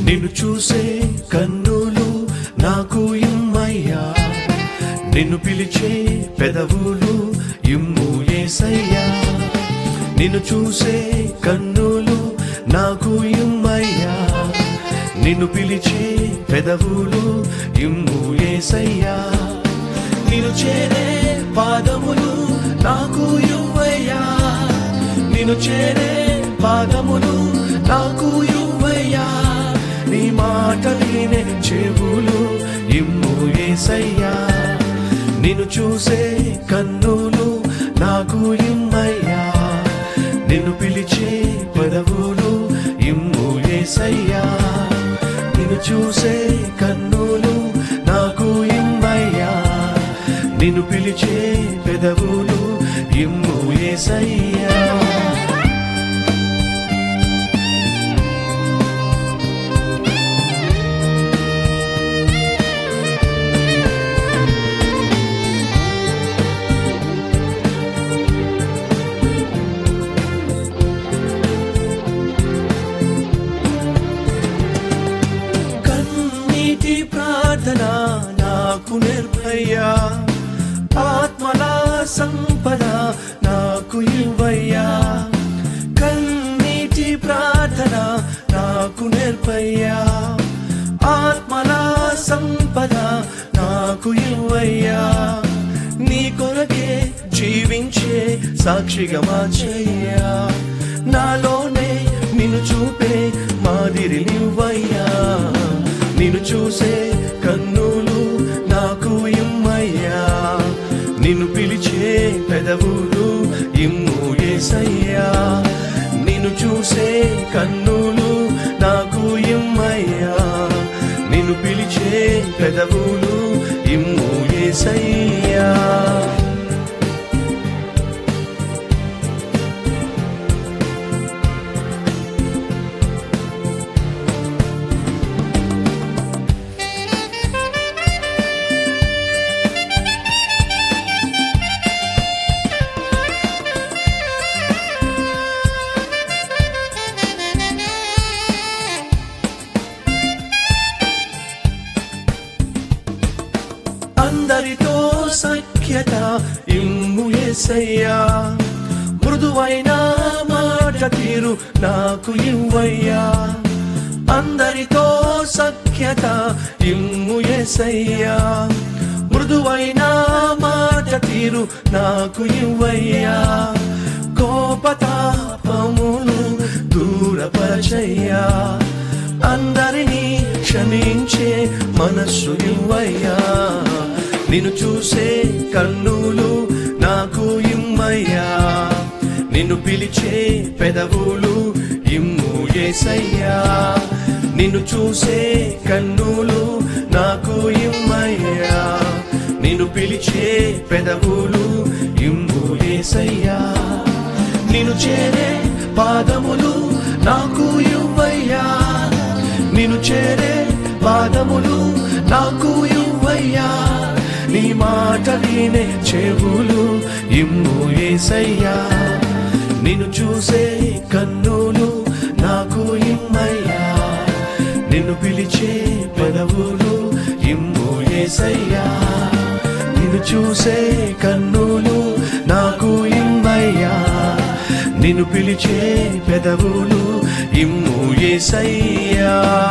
నిన్ను చూసే కన్నులు నాకు ఇమ్మయ్యా నిన్ను పిలిచే పెదవులు ఇమ్ము ఏసయ్యా నిన్ను చూసే కన్నులు నాకు ఇమ్మయ్యా నిన్ను పిలిచే పెదవులు ఇమ్ము ఏసయ్యా నిన్ను చేరే పాదములు నాకు ఇవ్వయ్యా నిన్ను చేరే పాదములు నాకు ఇవ్వయ్యా నీ మాట వినే చెవులు ఇమ్ము ఏసయ్యా నిన్ను చూసే కన్నులు నాకు ఇమ్మయ్యా నిన్ను పిలిచే పదవులు ఇమ్ము ఏసయ్యా నిన్ను చూసే కన్నులు నాకు ఇమ్మయ్యా నిన్ను పిలిచే పెదవులు ఇమ్ము ఏసయ్యా కన్నీటి ప్రార్థన నాకు నిర్భయ్యా ఆత్మల సంపద నాకు ఇవ్వయ్యా కన్నీటి ప్రార్థన నాకు నిర్భయ్యా ఆత్మల సంపద నాకు ఇవ్వయ్యా నీ కొరకే జీవించే సాక్షిగా మార్చయ్యా నాలోనే నిన్ను చూపే మాదిరి నువ్వయ్యా నిన్ను చూసే కన్నులు నాకు ఇమ్మయ్యా నిన్ను పిలిచే పెదవులు ఇమ్ము ఏసయ్యా నిన్ను చూసే కన్నులు నాకు ఇమ్మయ్యా నిన్ను పిలిచే పెదవులు ఇమ్ము ఏసయ్యా అందరితో సఖ్యత ఇమ్ము ఎసయ్యా మృదువైన మాట తీరు నాకు ఇవ్వయ్యా అందరితో సఖ్యత ఇమ్ము ఎసయ్యా మృదువైన మాట తీరు నాకు ఇవ్వయ్యా కోపతాపములు దూరపరచయ్యా అందరినీ క్షమించే మనస్సు ఇవ్వయ్యా నిన్ను చూసే కన్నులు నాకు ఇమ్మయ్యా నిన్ను పిలిచే పెదవులు ఇమ్ము ఏసయ్యా నిన్ను చూసే కన్నులు నాకు ఇమ్మయ్యా నిన్ను పిలిచే పెదవులు ఇమ్ము ఏసయ్యా నిన్ను చేరే పాదములు నాకు ఇవ్వయ్యా నిన్ను చేరే పాదములు నాకు ఇవ్వయ్యా నీ మాట వినే చెవులు ఇమ్ము ఏసయ్యా నిన్ను చూసే కన్నులు నాకు ఇమ్మయ్యా నిన్ను పిలిచే పెదవులు ఇమ్ము ఏసయ్యా నిన్ను చూసే కన్నులు నాకు ఇమ్మయ్యా నిన్ను పిలిచే పెదవులు ఇమ్ము ఏసయ్యా